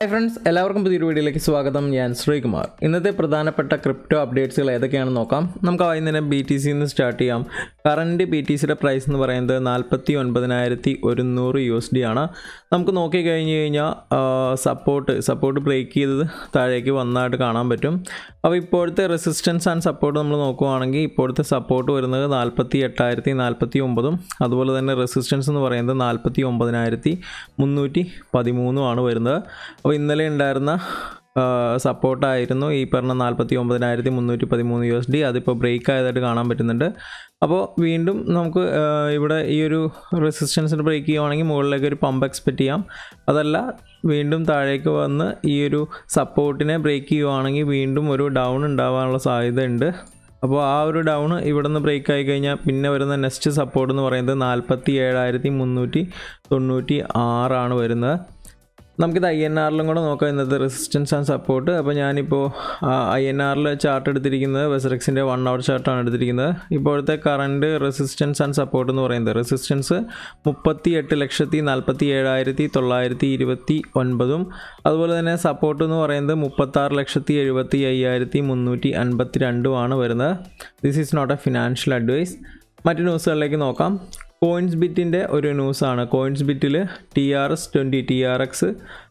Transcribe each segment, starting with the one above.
hi friends എല്ലാവർക്കും പുതിയൊരു വീഡിയോയിലേക്ക് സ്വാഗതം ഞാൻ ശ്രീകുമാർ ഇന്നത്തെ പ്രധാനപ്പെട്ട ക്രിപ്റ്റോ അപ്ഡേറ്റ്സുകൾ ഏതൊക്കെയാണെന്ന് നോക്കാം നമുക്ക് ആദ്യം തന്നെ ബി ടി സിന്ന് സ്റ്റാർട്ട് ചെയ്യാം കറൻറ്റ് ബി ടി സിയുടെ പ്രൈസ് എന്ന് പറയുന്നത് നാൽപ്പത്തി ഒൻപതിനായിരത്തി ഒരുന്നൂറ് യു എസ് ഡി ആണ് നമുക്ക് നോക്കി കഴിഞ്ഞ് കഴിഞ്ഞാൽ സപ്പോർട്ട് സപ്പോർട്ട് ബ്രേക്ക് ചെയ്തത് താഴേക്ക് വന്നതായിട്ട് കാണാൻ പറ്റും അപ്പോൾ ഇപ്പോഴത്തെ റെസിസ്റ്റൻസ് ആൻഡ് സപ്പോർട്ട് നമ്മൾ നോക്കുവാണെങ്കിൽ ഇപ്പോഴത്തെ സപ്പോർട്ട് വരുന്നത് നാൽപ്പത്തി എട്ടായിരത്തി നാൽപ്പത്തി ഒമ്പതും അതുപോലെ തന്നെ റെസിസ്റ്റൻസ് എന്ന് പറയുന്നത് നാൽപ്പത്തി ഒമ്പതിനായിരത്തി മുന്നൂറ്റി പതിമൂന്നുമാണ് വരുന്നത് അപ്പോൾ ഇന്നലെ ഉണ്ടായിരുന്ന സപ്പോർട്ടായിരുന്നു ഈ പറഞ്ഞ നാൽപ്പത്തി ഒമ്പതിനായിരത്തി മുന്നൂറ്റി പതിമൂന്ന് യു എസ് ഡി അതിപ്പോൾ ബ്രേക്ക് ആയതായിട്ട് കാണാൻ പറ്റുന്നുണ്ട് അപ്പോൾ വീണ്ടും നമുക്ക് ആ, ഇവിടെ ഈ ഒരു റെസിസ്റ്റൻസിന് ബ്രേക്ക് ചെയ്യുവാണെങ്കിൽ മുകളിലേക്ക് ഒരു പമ്പ് എക്സ്പെക്റ്റ് ചെയ്യാം അതല്ല വീണ്ടും താഴേക്ക് വന്ന് ഈ ഒരു സപ്പോർട്ടിനെ ബ്രേക്ക് ചെയ്യുവാണെങ്കിൽ വീണ്ടും ഒരു ഡൗൺ ഉണ്ടാവാനുള്ള സാധ്യത ഉണ്ട് അപ്പോൾ ആ ഒരു ഡൗൺ ഇവിടെ നിന്ന് ബ്രേക്ക് ആയി കഴിഞ്ഞാൽ പിന്നെ വരുന്ന നെക്സ്റ്റ് സപ്പോർട്ട് എന്ന് പറയുന്നത് നാൽപ്പത്തി ഏഴായിരത്തി മുന്നൂറ്റി തൊണ്ണൂറ്റി ആറാണ് വരുന്നത് നമുക്കിത് ഐ എൻ ആറിലും കൂടെ നോക്കാം ഇന്നത്തെ റെസിസ്റ്റൻസ് ആൻഡ് സപ്പോർട്ട് അപ്പോൾ ഞാനിപ്പോൾ ഐ എൻ ആറിൽ ചാർട്ട് എടുത്തിരിക്കുന്നത് വെസറക്സിൻ്റെ വൺ അവർ ചാർട്ടാണ് എടുത്തിരിക്കുന്നത് ഇപ്പോഴത്തെ കറണ്ട് റെസിസ്റ്റൻസ് ആൻഡ് സപ്പോർട്ട് എന്ന് പറയുന്നത് റെസിസ്റ്റൻസ് മുപ്പത്തി എട്ട് ലക്ഷത്തി നാൽപ്പത്തി ഏഴായിരത്തി തൊള്ളായിരത്തി ഇരുപത്തി ഒൻപതും അതുപോലെ തന്നെ സപ്പോർട്ട് എന്ന് പറയുന്നത് മുപ്പത്താറ് ലക്ഷത്തി എഴുപത്തി അയ്യായിരത്തി മുന്നൂറ്റി അൻപത്തി രണ്ടുമാണ് വരുന്നത് this is not a financial advice മറ്റു ന്യൂസുകളിലേക്ക് നോക്കാം കോയിൻസ് ബിറ്റിൻ്റെ ഒരു ന്യൂസാണ് കോയിൻസ് ബിറ്റിൽ T R S twenty T R X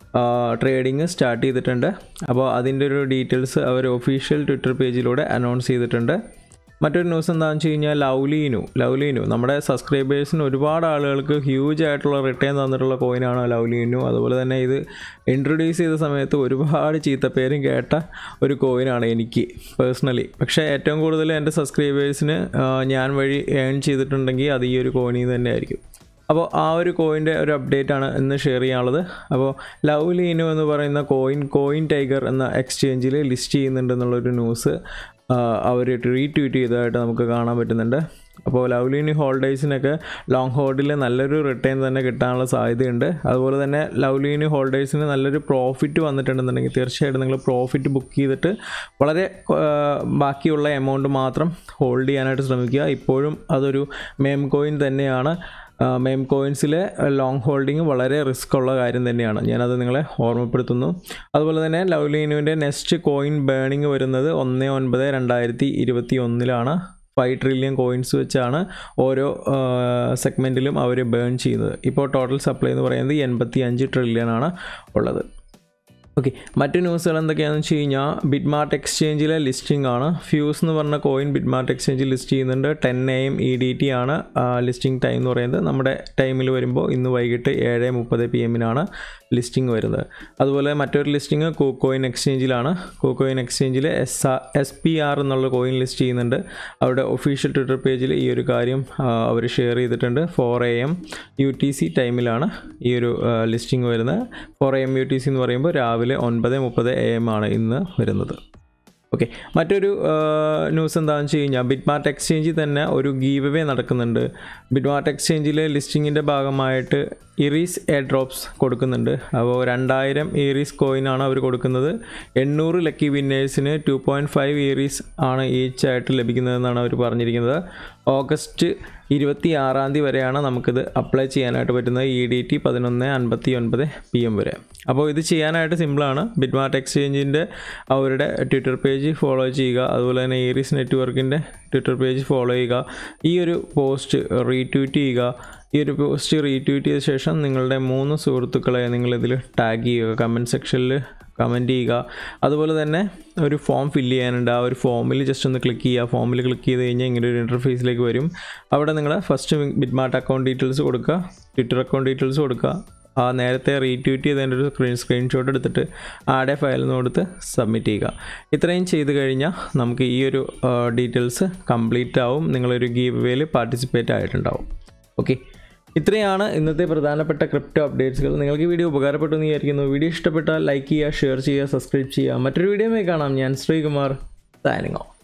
trading start ചെയ്തിട്ടുണ്ട് അപ്പോൾ അതിൻ്റെ ഒരു ഡീറ്റെയിൽസ് അവർ ഒഫീഷ്യൽ ട്വിറ്റർ പേജിലൂടെ അനൗൺസ് ചെയ്തിട്ടുണ്ട് മറ്റൊരു ന്യൂസ് എന്താണെന്ന് വെച്ച് കഴിഞ്ഞാൽ ലവ്ലീനു ലവ്ലീനു നമ്മുടെ സബ്സ്ക്രൈബേഴ്സിന് ഒരുപാട് ആളുകൾക്ക് ഹ്യൂജ് ആയിട്ടുള്ള റിട്ടേൺ തന്നിട്ടുള്ള കോയിനാണ് ലവ്ലീനു അതുപോലെ തന്നെ ഇത് ഇൻട്രൊഡ്യൂസ് ചെയ്ത സമയത്ത് ഒരുപാട് ചീത്തപ്പേരും കേട്ട ഒരു കോയിനാണ് എനിക്ക് പേഴ്സണലി പക്ഷേ ഏറ്റവും കൂടുതൽ എൻ്റെ സബ്സ്ക്രൈബേഴ്സിന് ഞാൻ വഴി ഏൺ ചെയ്തിട്ടുണ്ടെങ്കിൽ അത് ഈ ഒരു കോയിനിൽ നിന്ന് തന്നെ ആയിരിക്കും അപ്പോൾ ആ ഒരു കോയിൻ്റെ ഒരു അപ്ഡേറ്റ് ആണ് ഇന്ന് ഷെയർ ചെയ്യാനുള്ളത് അപ്പോൾ ലവ്ലീനു എന്ന് പറയുന്ന കോയിൻ കോയിൻ ടൈഗർ എന്ന എക്സ്ചേഞ്ചിൽ ലിസ്റ്റ് ചെയ്യുന്നുണ്ടെന്നുള്ളൊരു ന്യൂസ് അവർ റീട്വീറ്റ് ചെയ്തതായിട്ട് നമുക്ക് കാണാൻ പറ്റുന്നുണ്ട് അപ്പോൾ ലവ്ലീനി ഹോൾഡേഴ്സിനൊക്കെ ലോങ് ഹോൾഡിൽ നല്ലൊരു റിട്ടേൺ തന്നെ കിട്ടാനുള്ള സാധ്യതയുണ്ട് അതുപോലെ തന്നെ ലവ്ലീനി ഹോൾഡേഴ്സിന് നല്ലൊരു പ്രോഫിറ്റ് വന്നിട്ടുണ്ടെന്നുണ്ടെങ്കിൽ തീർച്ചയായിട്ടും നിങ്ങൾ പ്രോഫിറ്റ് ബുക്ക് ചെയ്തിട്ട് വളരെ ആ, ബാക്കിയുള്ള എമൗണ്ട് മാത്രം ഹോൾഡ് ചെയ്യാനായിട്ട് ശ്രമിക്കുക ഇപ്പോഴും അതൊരു മെയിം കോയിൻ തന്നെയാണ് മെയിം കോയിൻസിലെ ലോങ് ഹോൾഡിങ് വളരെ റിസ്ക് ഉള്ള കാര്യം തന്നെയാണ് ഞാനത് നിങ്ങളെ ഓർമ്മപ്പെടുത്തുന്നു അതുപോലെ തന്നെ ലവ്ലീനുവിൻ്റെ നെക്സ്റ്റ് കോയിൻ ബേണിംഗ് വരുന്നത് ഒന്ന് ഒൻപത് രണ്ടായിരത്തി ഇരുപത്തി ഒന്നിലാണ് ഫൈവ് ട്രില്യൺ കോയിൻസ് വെച്ചാണ് ഓരോ സെഗ്മെൻറ്റിലും അവർ ബേൺ ചെയ്യുന്നത് ഇപ്പോൾ ടോട്ടൽ സപ്ലൈ എന്ന് പറയുന്നത് എൺപത്തി അഞ്ച് ട്രില്യൺ ആണ് ഉള്ളത് ഓക്കെ മറ്റു ന്യൂസുകൾ എന്തൊക്കെയാണെന്ന് വെച്ച് കഴിഞ്ഞാൽ ബിറ്റ്മാർട്ട് എക്സ്ചേഞ്ചിലെ ലിസ്റ്റിംഗ് ആണ് ഫ്യൂസ് എന്ന് പറഞ്ഞ കോയിൻ ബിറ്റ്മാർട്ട് എക്സ്ചേഞ്ചിൽ ലിസ്റ്റ് ചെയ്യുന്നുണ്ട് ten A M E D T ആണ് ലിസ്റ്റിംഗ് ടൈം എന്ന് പറയുന്നത് നമ്മുടെ ടൈമിൽ വരുമ്പോൾ ഇന്ന് വൈകിട്ട് ഏഴ് മുപ്പത് പി എമ്മിനാണ് ലിസ്റ്റിംഗ് വരുന്നത് അതുപോലെ മറ്റൊരു ലിസ്റ്റിംഗ് കൂക്കോയിൻ എക്സ്ചേഞ്ചിലാണ് കൂക്കോയിൻ എക്സ്ചേഞ്ചിൽ എസ് എസ് പി ആർ എന്നുള്ള കോയിൻ ലിസ്റ്റ് ചെയ്യുന്നുണ്ട് അവരുടെ ഒഫീഷ്യൽ ട്വിറ്റർ പേജിൽ ഈ ഒരു കാര്യം അവർ ഷെയർ ചെയ്തിട്ടുണ്ട് four A M U T C ടൈമിലാണ് ഈ ഒരു ലിസ്റ്റിംഗ് വരുന്നത് four M U T C എന്ന് പറയുമ്പോൾ രാവിലെ ഒൻപത് മുപ്പത് എ എം ആണ് ഇന്ന് വരുന്നത് ഓക്കെ മറ്റൊരു ന്യൂസ് എന്താണെന്ന് വെച്ച് കഴിഞ്ഞാൽ ബിറ്റ്മാർട്ട് എക്സ്ചേഞ്ചിൽ തന്നെ ഒരു ഗീവ് അവേ നടക്കുന്നുണ്ട് ബിറ്റ്മാർട്ട് എക്സ്ചേഞ്ചിലെ ലിസ്റ്റിങ്ങിൻ്റെ ഭാഗമായിട്ട് ഇറീസ് എയർ ഡ്രോപ്സ് കൊടുക്കുന്നുണ്ട് അപ്പോൾ രണ്ടായിരം ഇറീസ് കോയിനാണ് അവർ കൊടുക്കുന്നത് എണ്ണൂറ് ലക്കി വിന്നേഴ്സിന് ടു പോയിൻറ്റ് ഫൈവ് ഇറീസ് ആണ് ഈച്ച് ആയിട്ട് ലഭിക്കുന്നതെന്നാണ് അവർ പറഞ്ഞിരിക്കുന്നത് ഓഗസ്റ്റ് ഇരുപത്തി ആറാം തീയതി വരെയാണ് നമുക്കിത് അപ്ലൈ ചെയ്യാനായിട്ട് പറ്റുന്നത് ഇ ഡി ടി പതിനൊന്ന് അൻപത്തി ഒൻപത് പി എം വരെ അപ്പോൾ ഇത് ചെയ്യാനായിട്ട് സിമ്പിളാണ് ബിറ്റ്മാർട്ട് എക്സ്ചേഞ്ചിൻ്റെ അവരുടെ ട്വിറ്റർ പേജ് ഫോളോ ചെയ്യുക അതുപോലെ തന്നെ ഏരീസ് നെറ്റ്വർക്കിൻ്റെ ട്വിറ്റർ പേജ് ഫോളോ ചെയ്യുക ഈ ഒരു പോസ്റ്റ് റീട്വീറ്റ് ചെയ്യുക ഈ ഒരു പോസ്റ്റ് റീട്വീറ്റ് ചെയ്ത ശേഷം നിങ്ങളുടെ മൂന്ന് സുഹൃത്തുക്കളെ നിങ്ങളിതിൽ ടാഗ് ചെയ്യുക കമൻറ്റ് സെക്ഷനിൽ കമൻറ്റ് ചെയ്യുക അതുപോലെ തന്നെ ഒരു ഫോം ഫില്ല് ചെയ്യാനുണ്ട് ആ ഒരു ഫോമിൽ ജസ്റ്റ് ഒന്ന് ക്ലിക്ക് ചെയ്യുക ഫോമിൽ ക്ലിക്ക് ചെയ്ത് കഴിഞ്ഞാൽ ഇങ്ങനെ ഒരു ഇൻ്റർഫേസിലേക്ക് വരും അവിടെ നിങ്ങൾ ഫസ്റ്റ് ബിറ്റ്മാർട്ട് അക്കൗണ്ട് ഡീറ്റെയിൽസ് കൊടുക്കുക ട്വിറ്റർ അക്കൗണ്ട് ഡീറ്റെയിൽസ് കൊടുക്കുക ആ നേരത്തെ റീട്വീറ്റ് ചെയ്തതിൻ്റെ ഒരു സ്ക്രീൻ സ്ക്രീൻഷോട്ട് എടുത്തിട്ട് ആടെ ഫയലിൽ നിന്ന് കൊടുത്ത് സബ്മിറ്റ് ചെയ്യുക ഇത്രയും ചെയ്ത് കഴിഞ്ഞാൽ നമുക്ക് ഈ ഒരു ഡീറ്റെയിൽസ് കംപ്ലീറ്റ് ആവും നിങ്ങളൊരു ഗീവ് വേയിൽ പാർട്ടിസിപ്പേറ്റ് ആയിട്ടുണ്ടാവും ഓക്കെ ഇത്രയാണ് ഇന്നത്തെ പ്രധാനപ്പെട്ട ക്രിപ്റ്റോ അപ്ഡേറ്റ്സുകൾ നിങ്ങൾക്ക് ഈ വീഡിയോ ഉപകാരപ്പെട്ടു എന്ന് വിചാരിക്കുന്നു വീഡിയോ ഇഷ്ടപ്പെട്ടാൽ ലൈക്ക് ചെയ്യുക ഷെയർ ചെയ്യുക സബ്സ്ക്രൈബ് ചെയ്യുക മറ്റൊരു വീഡിയോയുമായി കാണാം ഞാൻ ശ്രീകുമാർ സൈനിങ് ഓഫ്